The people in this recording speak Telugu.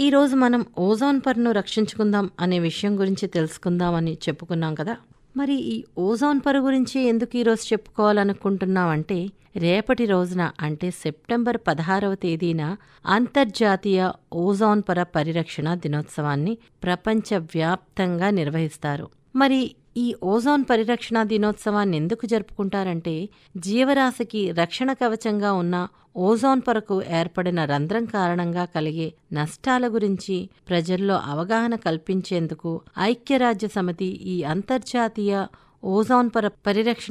ఈరోజు మనం ఓజోన్ పొరను రక్షించుకుందాం అనే విషయం గురించి తెలుసుకుందామని చెప్పుకున్నాం కదా మరి ఈ ఓజోన్ పొర గురించి ఎందుకు ఈరోజు చెప్పుకోవాలనుకుంటున్నామంటే రేపటి రోజున అంటే సెప్టెంబర్ పదహారవ తేదీన అంతర్జాతీయ ఓజోన్ పొర పరిరక్షణ దినోత్సవాన్ని ప్రపంచవ్యాప్తంగా నిర్వహిస్తారు మరి ఈ ఓజోన్ పరిరక్షణ దినోత్సవాన్ని ఎందుకు జరుపుకుంటారంటే జీవరాశికి రక్షణ కవచంగా ఉన్న ఓజోన్ పొరకు ఏర్పడిన రంధ్రం కారణంగా కలిగే నష్టాల గురించి ప్రజల్లో అవగాహన కల్పించేందుకు ఐక్యరాజ్య సమితి ఈ అంతర్జాతీయ ఓజోన్ పొర పరిరక్షణ